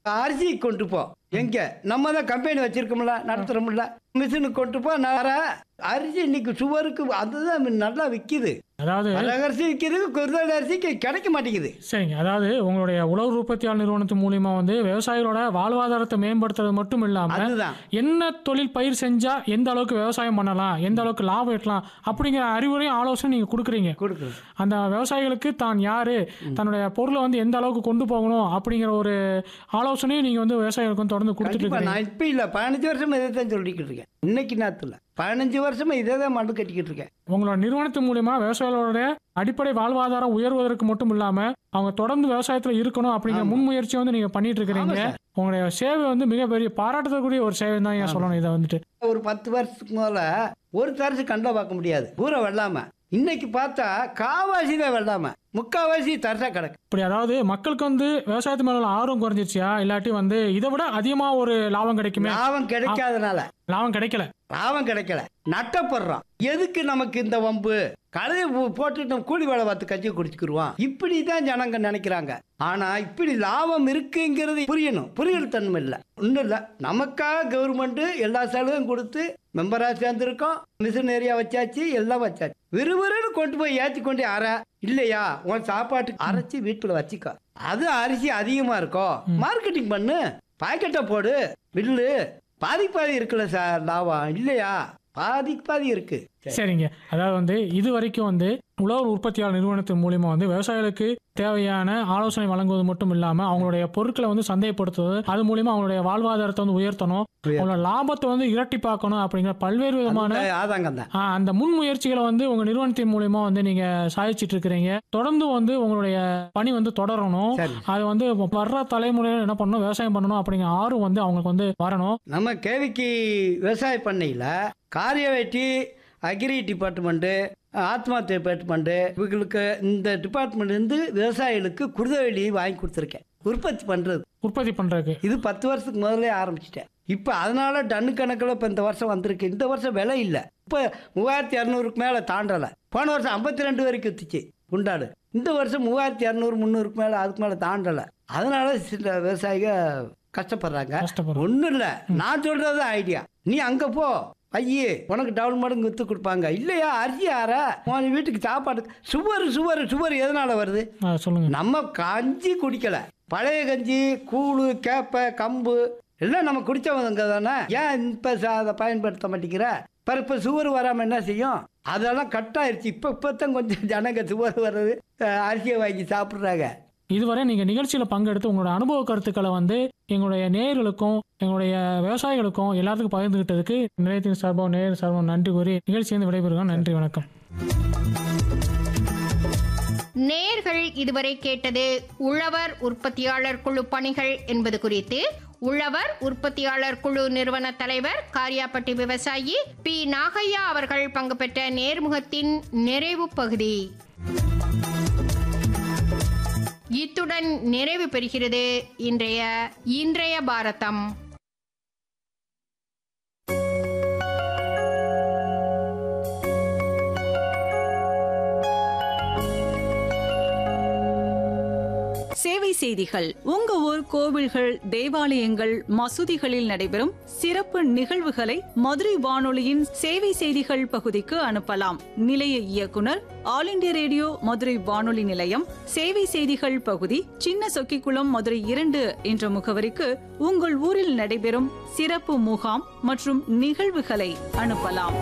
அரிசி கொண்டு போ எங்க நம்ம தான் கம்பெனி வச்சிருக்கோம்ல நடத்துறோம்ல மிஷினுக்கு கொண்டு போ நான் அரிசி இன்னைக்கு சுவருக்கு அதுதான் நல்லா விற்கிது அதாவது அரிசி விற்கிது குருதல் அரிசி கி- கிடைக்க மாட்டேங்குது சரிங்க அதாவது உங்களுடைய உழவு உற்பத்தியாளர் நிறுவனத்து மூலியமா வந்து விவசாயிகளோட வாழ்வாதாரத்தை மேம்படுத்துறது மட்டும் இல்லாம அதுதான் என்ன தொழில் பயிர் செஞ்சா எந்த அளவுக்கு விவசாயம் பண்ணலாம் எந்த அளவுக்கு லாபம் ஈட்டலாம் அப்படிங்கிற அறிவுரையும் ஆலோசனை நீங்க கொடுக்குறீங்க கொடுக்குறது அந்த விவசாயிகளுக்கு தான் யாரு தன்னுடைய பொருளை வந்து எந்த அளவுக்கு கொண்டு போகணும் அப்படிங்கிற ஒரு ஆலோசனையும் நீங்க வந்து விவசாயிகளுக்கு வந்து தொடர்ந்து கொடுத்துட்டு கண்டிப்பா இருக்கீங்க நான் இப்ப இல்ல பதினஞ்சு வருஷமா இதை தான் சொல்லிக்கிட்டு இருக்கேன் இன்னைக்கு நேரத்துல பதினஞ்சு வருஷமா இதே தான் மண்டு கட்டிக்கிட்டு இருக்கேன் உங்களோட நிறுவனத்து மூலியமா விவசாயிகளோட அடிப்படை வாழ்வாதாரம் உயர்வதற்கு மட்டும் இல்லாம அவங்க தொடர்ந்து விவசாயத்துல இருக்கணும் அப்படிங்கிற ஆமா. முன்முயற்சியை வந்து நீங்க பண்ணிட்டு இருக்கிறீங்க ஆமா சார். உங்களுடைய சேவை வந்து மிகப்பெரிய பாராட்டக்கூடிய ஒரு சேவை தான் ஏன் சொல்லணும் இதை வந்துட்டு ஒரு பத்து வருஷத்துக்கு முதல்ல ஒரு தரிசு கண்டா பார்க்க முடியாது பூரா வெள்ளாம இன்னைக்கு பார்த்தா காவாசி தான் வெள்ளாம முக்காவாசி தரிசா கிடக்கு இப்படி அதாவது மக்களுக்கு வந்து விவசாயத்து மேல உள்ள ஆர்வம் குறைஞ்சிருச்சியா இல்லாட்டி வந்து இதை விட அதிகமா ஒரு லாபம் கிடைக்குமே லாபம் கிடைக்காதனால லாபம் கிடைக்கல லாபம் கிடைக்கல நட்டப்படுறோம் எதுக்கு நமக்கு இந்த வம்பு கழுதை போட்டு நம்ம கூலி வேலை பார்த்து கஞ்சி குடிச்சுக்கிருவோம் இப்படி தான் ஜனங்க நினைக்கிறாங்க ஆனா இப்படி லாபம் இருக்குங்கிறது புரியணும் புரியல் தன்மை இல்லை ஒன்றும் இல்லை நமக்காக கவர்மெண்ட் எல்லா செலவும் கொடுத்து மெம்பரா சேர்ந்துருக்கோம் மிஷின் ஏரியா வச்சாச்சு எல்லாம் வச்சாச்சு விறுவிறுன்னு கொண்டு போய் ஏற்றி கொண்டு அரை இல்லையா உன் சாப்பாட்டுக்கு அரைச்சி வீட்டில் வச்சுக்கோ அது அரிசி அதிகமா இருக்கும் மார்க்கெட்டிங் பண்ணு பாக்கெட்டை போடு பில்லு பாதி பாதி இருக்குல்ல சார் லாபம் இல்லையா பாதிக்கு பாதி இருக்கு சரிங்க அதாவது வந்து இது வரைக்கும் வந்து உழவர் உற்பத்தியாளர் நிறுவனத்தின் மூலியமா வந்து விவசாயிகளுக்கு தேவையான ஆலோசனை வழங்குவது மட்டும் இல்லாம அவங்களுடைய பொருட்களை வந்து சந்தைப்படுத்துவது அது மூலியமா அவங்களுடைய வாழ்வாதாரத்தை வந்து உயர்த்தணும் அவங்களோட லாபத்தை வந்து இரட்டிப்பாக்கணும் அப்படிங்கிற பல்வேறு விதமான அந்த ஆதாங்கம் தான் ஆ, அந்த முன்முயற்சிகளை வந்து உங்க நிறுவனத்தின் மூலியமா வந்து நீங்க சாதிச்சிட்டு இருக்கிறீங்க தொடர்ந்து வந்து உங்களுடைய பணி வந்து தொடரணும் சரி அது வந்து வர்ற தலைமுறையில என்ன பண்ணணும் விவசாயம் பண்ணணும் அப்படிங்கிற ஆர்வம் வந்து அவங்களுக்கு வந்து வரணும் நம்ம கேவிக்கு விவசாய பண்ணையில் காரியவேட்டி அக்ரி டிபார்ட்மெண்ட்டு ஆத்மா டிபார்ட்மெண்ட்டு இவங்களுக்கு இந்த டிபார்ட்மெண்ட் இருந்து விவசாயிகளுக்கு குருதவெளி வாங்கி கொடுத்துருக்கேன் உற்பத்தி பண்ணுறது உற்பத்தி பண்றதுக்கு இது பத்து வருஷத்துக்கு முதல்ல ஆரம்பிச்சிட்டேன் இப்போ அதனால டன்னு கணக்கில் இப்போ இந்த வருஷம் வந்திருக்கு இந்த வருஷம் விலை இல்லை இப்போ மூவாயிரத்தி இரநூறுக்கு மேலே தாண்டலை போன வருஷம் ஐம்பத்தி ரெண்டு வரைக்கும் வித்துச்சு குண்டாடு இந்த வருஷம் மூவாயிரத்தி இரநூறு முந்நூறுக்கு மேலே அதுக்கு மேலே தாண்டலை அதனால சில விவசாயிக கஷ்டப்படுறாங்க கஷ்டப்படுறோம் ஒன்றும் இல்லை நான் சொல்கிறது ஐடியா நீ அங்கே போ ஐயே உனக்கு டவுன் மடங்கு விற்று கொடுப்பாங்க இல்லையா அரிசி ஆற உன் வீட்டுக்கு சாப்பாடு சுவர் சுவர் சுவர் எதனால் வருது ஆ, சொல்லுங்க நம்ம கஞ்சி குடிக்கல பழைய கஞ்சி கூழு கேப்பை கம்பு எல்லாம் நம்ம குடிச்சவங்க தானே ஏன் இப்ப ச- அதை பயன்படுத்த மாட்டேங்கிற பிற இப்ப சுவர் வராம என்ன செய்யும் அதெல்லாம் கட் ஆயிருச்சு இப்ப இப்பதான் கொஞ்சம் ஜனங்க சுவர் வர்றது அஹ், அரிசியை வாங்கி சாப்பிடுறாங்க இதுவரை நீங்க நிகழ்ச்சியில பங்கெடுத்து உங்களோட அனுபவ கருத்துக்களை வந்து எங்களுடைய நேயர்களுக்கும் எங்களுடைய விவசாயிகளுக்கும் எல்லாத்துக்கும் பகிர்ந்துகிட்டதுக்கு நிலையத்தின் சார்பாக நேயர் சார்பாக நன்றி கூறி நிகழ்ச்சியிலிருந்து விடைபெறுகிறோம் நன்றி வணக்கம் நேர்கள் இதுவரை கேட்டது உழவர் உற்பத்தியாளர் குழு பணிகள் என்பது குறித்து உழவர் உற்பத்தியாளர் குழு நிறுவன தலைவர் காரியாப்பட்டி விவசாயி பி நாகையா அவர்கள் பங்கு பெற்ற நேர்முகத்தின் நிறைவு பகுதி இத்துடன் நிறைவு பெறுகிறது இன்றைய இன்றைய பாரதம் சேவை செய்திகள் உங்க ஊர் கோவில்கள் தேவாலயங்கள் மசூதிகளில் நடைபெறும் சிறப்பு நிகழ்வுகளை மதுரை வானொலியின் சேவை செய்திகள் பகுதிக்கு அனுப்பலாம் நிலைய இயக்குனர் ஆல் இண்டியா ரேடியோ மதுரை வானொலி நிலையம் சேவை செய்திகள் பகுதி சின்ன சொக்கிக்குளம் மதுரை இரண்டு என்ற முகவரிக்கு உங்கள் ஊரில் நடைபெறும் சிறப்பு முகாம் மற்றும் நிகழ்வுகளை அனுப்பலாம்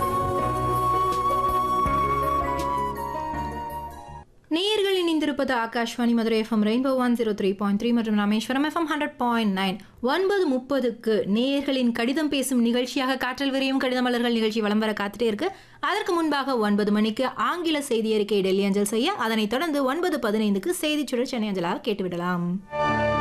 நேயர்கள் இணைந்திருப்பது Akashvani Madurai FM Rainbow one zero three point three மற்றும் Rameswaram FM hundred point nine ஒன்பது முப்பதுக்கு நேயர்களின் கடிதம் பேசும் நிகழ்ச்சியாக காற்றல் விரியும் கடிதமலர்கள் நிகழ்ச்சி வலம் வர காத்துட்டே இருக்கு அதற்கு முன்பாக ஒன்பது மணிக்கு ஆங்கில செய்தி அறிக்கை டெல்லி அஞ்சல் செய்ய அதனைத் தொடர்ந்து ஒன்பது பதினைந்துக்கு செய்தி சுழல் சென்னை அஞ்சலாக கேட்டுவிடலாம்